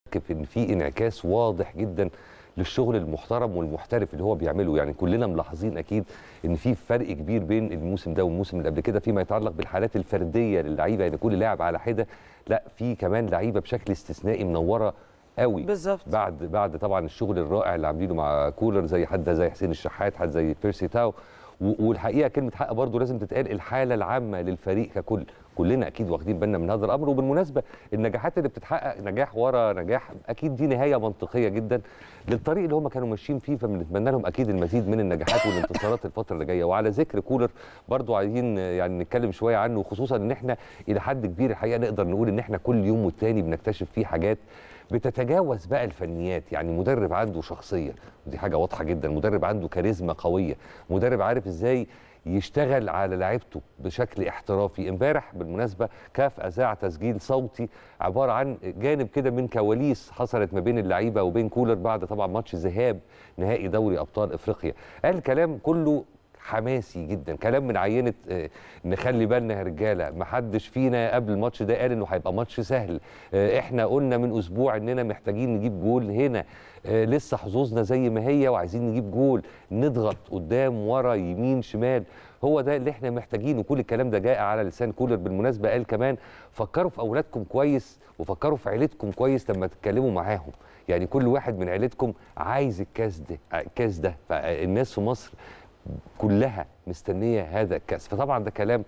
شك ان في انعكاس واضح جدا للشغل المحترم والمحترف اللي هو بيعمله يعني كلنا ملاحظين اكيد ان في فرق كبير بين الموسم ده والموسم اللي قبل كده فيما يتعلق بالحالات الفرديه للعيبه يعني كل لاعب على حده لا في كمان لعيبه بشكل استثنائي منوره قوي بالظبط بعد بعد طبعا الشغل الرائع اللي عاملينه مع كولر زي حد زي حسين الشحات حد زي بيرسي تاو و- والحقيقه كلمه حق برضه لازم تتقال الحاله العامه للفريق ككل كلنا اكيد واخدين بالنا من هذا الامر وبالمناسبه النجاحات اللي بتتحقق نجاح ورا نجاح اكيد دي نهايه منطقيه جدا للطريق اللي هم كانوا ماشيين فيه فبنتمنى لهم اكيد المزيد من النجاحات والانتصارات الفتره اللي جايه وعلى ذكر كولر برضو عايزين يعني نتكلم شويه عنه خصوصا ان احنا الى حد كبير الحقيقه نقدر نقول ان احنا كل يوم والتاني بنكتشف فيه حاجات بتتجاوز بقى الفنيات يعني مدرب عنده شخصيه ودي حاجه واضحه جدا مدرب عنده كاريزما قويه مدرب عارف ازاي يشتغل على لعيبته بشكل احترافي امبارح بالمناسبه كاف اذاع تسجيل صوتي عباره عن جانب كده من كواليس حصلت ما بين اللعيبه وبين كولر بعد طبعا ماتش ذهاب نهائي دوري ابطال افريقيا قال كلام كله حماسي جدا كلام من عينه آه، نخلي بالنا يا رجاله ما حدش فينا قبل الماتش ده قال انه هيبقى ماتش سهل آه، احنا قلنا من اسبوع اننا محتاجين نجيب جول هنا آه، لسه حظوظنا زي ما هي وعايزين نجيب جول نضغط قدام ورا يمين شمال هو ده اللي احنا محتاجينه كل الكلام ده جاء على لسان كولر بالمناسبه قال كمان فكروا في اولادكم كويس وفكروا في عيلتكم كويس لما تتكلموا معاهم يعني كل واحد من عيلتكم عايز الكاس ده الكاس ده فالناس في مصر كلها مستنيه هذا الكاس فطبعا ده كلام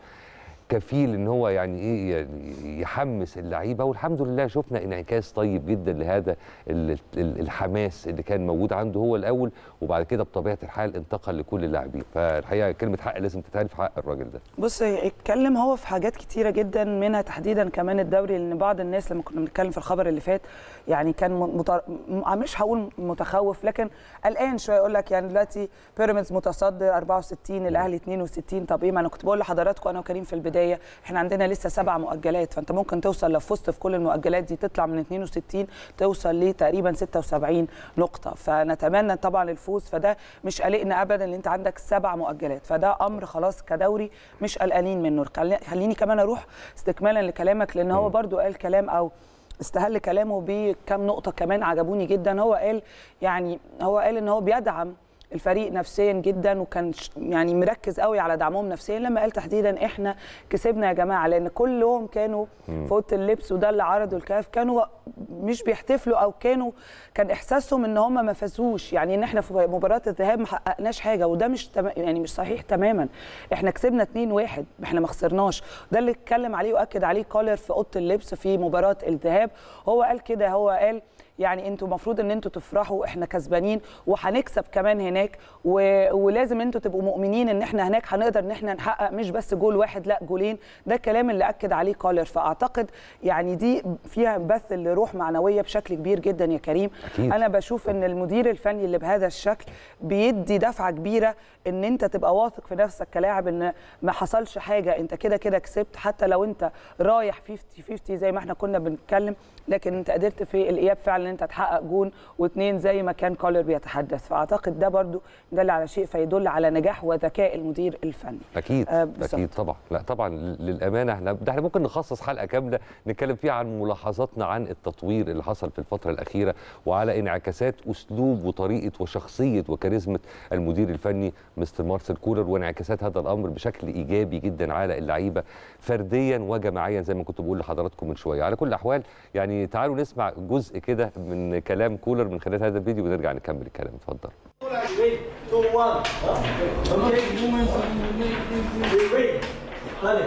كفيل ان هو يعني ايه يعني يحمس اللعيبه والحمد لله شفنا انعكاس طيب جدا لهذا ال- ال- الحماس اللي كان موجود عنده هو الاول وبعد كده بطبيعه الحال انتقل لكل اللاعبين فالحقيقه كلمه حق لازم تتقال في حق الراجل ده بص اتكلم هو في حاجات كتيره جدا منها تحديدا كمان الدوري لان بعض الناس لما كنا بنتكلم في الخبر اللي فات يعني كان متر... م- مش هقول متخوف لكن قلقان شويه يقول لك يعني دلوقتي بيراميدز متصدر 64 الاهلي 62 طب ايه ما انا كنت بقول لحضراتكم انا وكريم في البدايه احنا عندنا لسه سبع مؤجلات فانت ممكن توصل لو فزت في كل المؤجلات دي تطلع من 62 توصل لتقريبا 76 نقطه فنتمنى طبعا الفوز فده مش قلقنا ابدا ان انت عندك سبع مؤجلات فده امر خلاص كدوري مش قلقانين منه خلي- خليني كمان اروح استكمالا لكلامك لان هو برضو قال كلام او استهل كلامه بكم نقطة كمان عجبوني جدا هو قال يعني هو قال ان هو بيدعم الفريق نفسيا جدا وكان ش- يعني مركز قوي على دعمهم نفسيا لما قال تحديدا احنا كسبنا يا جماعه لان كلهم كانوا في اوضه اللبس وده اللي عرضوا الكاف كانوا مش بيحتفلوا او كانوا كان احساسهم ان هم ما فازوش يعني ان احنا في مباراه الذهاب ما حققناش حاجه وده مش تم... يعني مش صحيح تماما احنا كسبنا 2-1 احنا ما خسرناش ده اللي اتكلم عليه واكد عليه كولر في اوضه اللبس في مباراه الذهاب هو قال كده هو قال يعني انتوا المفروض ان انتوا تفرحوا احنا كسبانين وهنكسب كمان هناك و... ولازم انتوا تبقوا مؤمنين ان احنا هناك هنقدر ان احنا نحقق مش بس جول واحد لا جولين ده الكلام اللي اكد عليه كولر فاعتقد يعني دي فيها بث لروح معنويه بشكل كبير جدا يا كريم أكيد. انا بشوف ان المدير الفني اللي بهذا الشكل بيدي دفعه كبيره ان انت تبقى واثق في نفسك كلاعب ان ما حصلش حاجه انت كده كده كسبت حتى لو انت رايح 50 50 زي ما احنا كنا بنتكلم لكن انت قدرت في الاياب فعلا ان انت تحقق جون واثنين زي ما كان كولر بيتحدث فاعتقد ده برضو دل على شيء فيدل على نجاح وذكاء المدير الفني اكيد آه، بالظبط. اكيد طبعا لا طبعا للامانه احنا ده احنا ممكن نخصص حلقه كامله نتكلم فيها عن ملاحظاتنا عن التطوير اللي حصل في الفتره الاخيره وعلى انعكاسات اسلوب وطريقه وشخصيه وكاريزما المدير الفني مستر مارسيل كولر وانعكاسات هذا الامر بشكل ايجابي جدا على اللعيبه فرديا وجماعيا زي ما كنت بقول لحضراتكم من شويه على كل الاحوال يعني تعالوا نسمع جزء كده من كلام كولر من خلال هذا الفيديو ونرجع نكمل الكلام اتفضل Three, two, one. Huh? Okay. Three. Dale.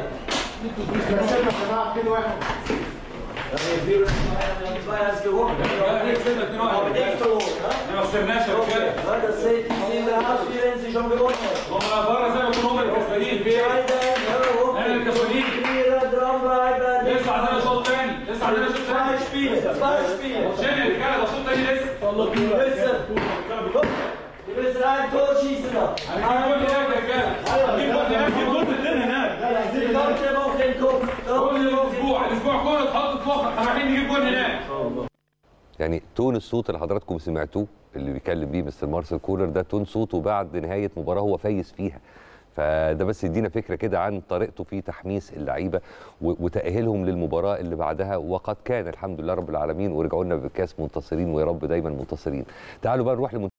Has gewonnen. Aber nicht verloren. ما خسرناش يا رجاله Ja, das seht ihr in der Haus, wenn sie schon gewonnen haben. هم بره زي ما يكونوا هم الكسبانين في ايه؟ Entscheiden, احنا الكسبانين Spieler dranbleiben. لسه عندنا شوط تاني لسه عندنا شوط Zwei تاني Spiele, zwei Spiele. شيل يا رجاله ده شوط تاني لسه Wir müssen, wir müssen ein Tor schießen noch. هنجيب جول هناك يا رجاله هنجيب جول هناك هنجيب جول الاثنين هناك Die ganze Woche im Kopf. كل اسبوع الاسبوع كله تحط في مخك احنا رايحين نجيب جول هناك يعني تون الصوت اللي حضراتكم سمعتوه اللي بيتكلم بيه مستر مارسيل كولر ده تون صوته بعد نهايه مباراه هو فايز فيها فده بس يدينا فكره كده عن طريقته في تحميس اللعيبه و- وتاهيلهم للمباراه اللي بعدها وقد كان الحمد لله رب العالمين ورجعوا لنا بالكاس منتصرين ويا رب دايما منتصرين تعالوا بقى نروح